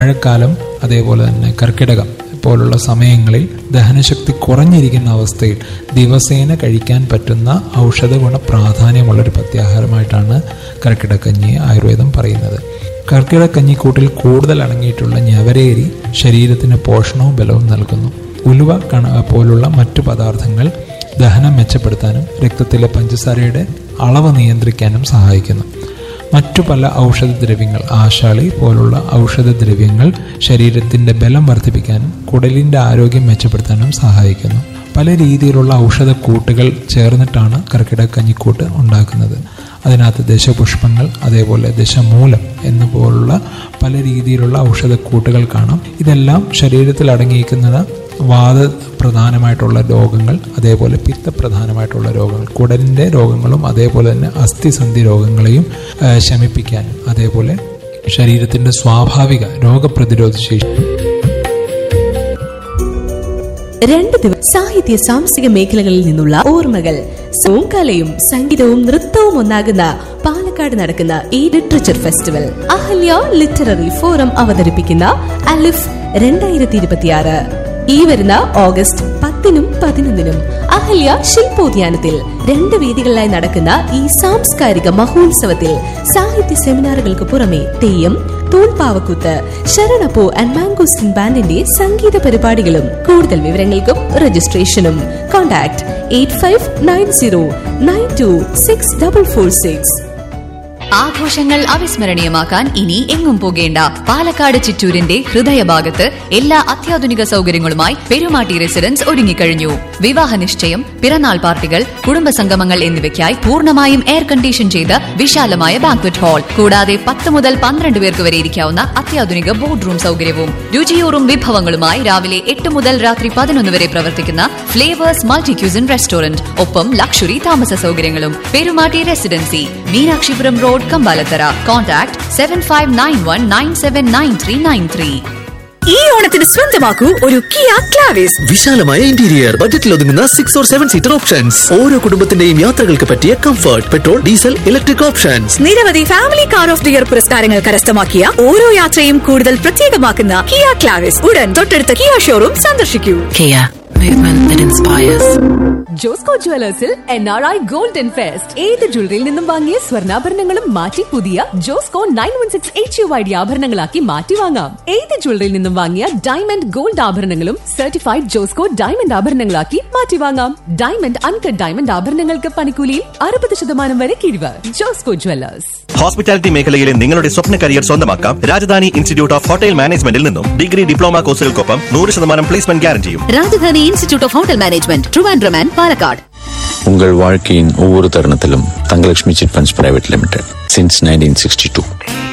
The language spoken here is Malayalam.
മഴക്കാലം അതേപോലെ തന്നെ കർക്കിടകം പോലുള്ള സമയങ്ങളിൽ ദഹനശക്തി കുറഞ്ഞിരിക്കുന്ന അവസ്ഥയിൽ ദിവസേന കഴിക്കാൻ പറ്റുന്ന ഔഷധ ഗുണ പ്രാധാന്യമുള്ളൊരു പത്യാഹാരമായിട്ടാണ് കർക്കിടക്കഞ്ഞി ആയുർവേദം പറയുന്നത് കർക്കിടക്കഞ്ഞിക്കൂട്ടിൽ കൂടുതൽ അടങ്ങിയിട്ടുള്ള ഞവരേരി ശരീരത്തിന് പോഷണവും ബലവും നൽകുന്നു ഉലുവ കണ പോലുള്ള മറ്റു പദാർത്ഥങ്ങൾ ദഹനം മെച്ചപ്പെടുത്താനും രക്തത്തിലെ പഞ്ചസാരയുടെ അളവ് നിയന്ത്രിക്കാനും സഹായിക്കുന്നു മറ്റു പല ഔഷധദ്രവ്യങ്ങൾ ആശാളി പോലുള്ള ഔഷധദ്രവ്യങ്ങൾ ശരീരത്തിൻ്റെ ബലം വർദ്ധിപ്പിക്കാനും കുടലിൻ്റെ ആരോഗ്യം മെച്ചപ്പെടുത്താനും സഹായിക്കുന്നു പല രീതിയിലുള്ള ഔഷധക്കൂട്ടുകൾ ചേർന്നിട്ടാണ് കർക്കിടകഞ്ഞിക്കൂട്ട് ഉണ്ടാക്കുന്നത് അതിനകത്ത് ദശപുഷ്പങ്ങൾ അതേപോലെ ദശമൂലം എന്ന പോലുള്ള പല രീതിയിലുള്ള ഔഷധക്കൂട്ടുകൾ കാണാം ഇതെല്ലാം ശരീരത്തിൽ അടങ്ങിയിരിക്കുന്നത് വാദ പ്രധാനമായിട്ടുള്ള രോഗങ്ങൾ അതേപോലെ പിത്തപ്രധാനമായിട്ടുള്ള രോഗങ്ങൾ കുടലിൻ്റെ രോഗങ്ങളും അതേപോലെ തന്നെ അസ്ഥിസന്ധി രോഗങ്ങളെയും ആ, ശമിപ്പിക്കാനും അതേപോലെ ശരീരത്തിൻ്റെ സ്വാഭാവിക രോഗപ്രതിരോധ ശേഷി രണ്ട് ദിവസം സാഹിത്യ സാംസ്കാരിക മേഖലകളിൽ നിന്നുള്ള ഓർമ്മകൾ സോം കലയും സംഗീതവും നൃത്തവും ഒന്നാകുന്ന പാലക്കാട് നടക്കുന്ന ഈ literature festival Ahalya literary forum അവതരിപ്പിക്കുന്ന അലിഫ് രണ്ടായിരത്തി ഇരുപത്തിയാറ് ഈ വരുന്ന ഓഗസ്റ്റ് പത്തിനും പതിനൊന്നിനും അഹല്യ ശില്പോദ്യാനത്തിൽ രണ്ട് വേദികളിലായി നടക്കുന്ന ഈ സാംസ്കാരിക മഹോത്സവത്തിൽ സാഹിത്യ സെമിനാറുകൾക്ക് പുറമെ തെയ്യം തൂൺപാവക്കൂത്ത് ശരണപ്പൂ ആൻഡ് മാംഗോസ്റ്റിൻ ബാൻഡിന്റെ സംഗീത പരിപാടികളും കൂടുതൽ വിവരങ്ങൾക്കും രജിസ്ട്രേഷനും contact eight five nine zero nine two six double four six ആഘോഷങ്ങൾ അവിസ്മരണീയമാക്കാൻ ഇനി എങ്ങും പോകേണ്ട പാലക്കാട് ചിറ്റൂരിന്റെ ഹൃദയഭാഗത്ത് എല്ലാ അത്യാധുനിക സൗകര്യങ്ങളുമായി പെരുമാട്ടി റെസിഡൻസ് ഒരുങ്ങിക്കഴിഞ്ഞു വിവാഹ നിശ്ചയം പിറന്നാൾ പാർട്ടികൾ കുടുംബസംഗമങ്ങൾ എന്നിവയ്ക്കായി പൂർണ്ണമായും എയർ കണ്ടീഷൻ ചെയ്ത വിശാലമായ ബാങ്ക്വറ്റ് ഹാൾ കൂടാതെ പത്ത് മുതൽ പന്ത്രണ്ട് പേർക്ക് വരെ ഇരിക്കാവുന്ന അത്യാധുനിക ബോർഡ് റൂം സൗകര്യവും രുചിയൂറും വിഭവങ്ങളുമായി രാവിലെ എട്ട് മുതൽ രാത്രി പതിനൊന്ന് വരെ പ്രവർത്തിക്കുന്ന ഫ്ലേവേഴ്സ് മൾട്ടി ക്യൂസിൻ റെസ്റ്റോറന്റ് ഒപ്പം ലക്ഷറി താമസ സൗകര്യങ്ങളും Perumatty residency Meenakshipuram road Kambalathara contact seven five nine one nine seven nine three nine three ഈ ഓണത്തിന് സ്വന്തമാക്കൂ ഒരു കിയ ക്ലാവിസ് വിശാലമായ ഇന്റീരിയർ ബജറ്റിൽ ഒതുങ്ങുന്ന six or seven seater options ഓരോ കുടുംബത്തിന്റെയും യാത്രകൾക്ക് പറ്റിയ comfort petrol diesel electric options നിരവധി family car of the year പുരസ്കാരങ്ങൾ കരസ്ഥമാക്കിയ ഓരോ യാത്രയും കൂടുതൽ പ്രത്യേകമാക്കുന്ന കിയ ക്ലാവിസ് ഉടൻ തൊട്ടടുത്ത കിയ ഷോറൂം സന്ദർശിക്കൂ Kia, movement that inspires. Josco ജുവലേഴ്സിൽ N R I golden fest ഏത് ജ്വല്ലറിയിൽ നിന്നും വാങ്ങിയ സ്വർണ്ണാഭരണങ്ങളും മാറ്റി പുതിയ Josco nine one six H U I D ആഭരണങ്ങളാക്കി മാറ്റി വാങ്ങാം ഏത് ജ്വല്ലറിയിൽ നിന്നും വാങ്ങിയ ഡയമണ്ട് ഗോൾഡ് ആഭരണങ്ങളും സർട്ടിഫൈഡ് ജോസ്കോ ഡയമണ്ട് ആഭരണങ്ങളാക്കി മാറ്റി വാങ്ങാം ഡയമണ്ട് അൺകട്ട് ഡയമണ്ട് ആഭരണങ്ങൾക്ക് പണിക്കൂലിയിൽ അറുപത് ശതമാനം വരെ കിഴിവ് ജോസ്കോ ജുവലേഴ്സ് ഹോസ്പിറ്റാലിറ്റി മേഖലയിലെ നിങ്ങളുടെ സ്വപ്ന കരിയർ സ്വന്തമാക്കാം രാജധാനി ഇൻസ്റ്റിറ്റ്യൂട്ട് ഓഫ് ഹോട്ടൽ മാനേജ്മെന്റിൽ നിന്നും ഡിഗ്രി ഡിപ്ലോമ കോഴ്സുകൾക്കൊപ്പം നൂറ് ശതമാനം പ്ലേസ്മെന്റ് ഗ്യാരണ്ടിയും Rajadhani institute of hotel management Trivandrum and Palakkad உங்கள் வாழ்க்கையின் ஒவ்வொரு தருணத்திலும் Thangalakshmi chit funds private limited since nineteen sixty two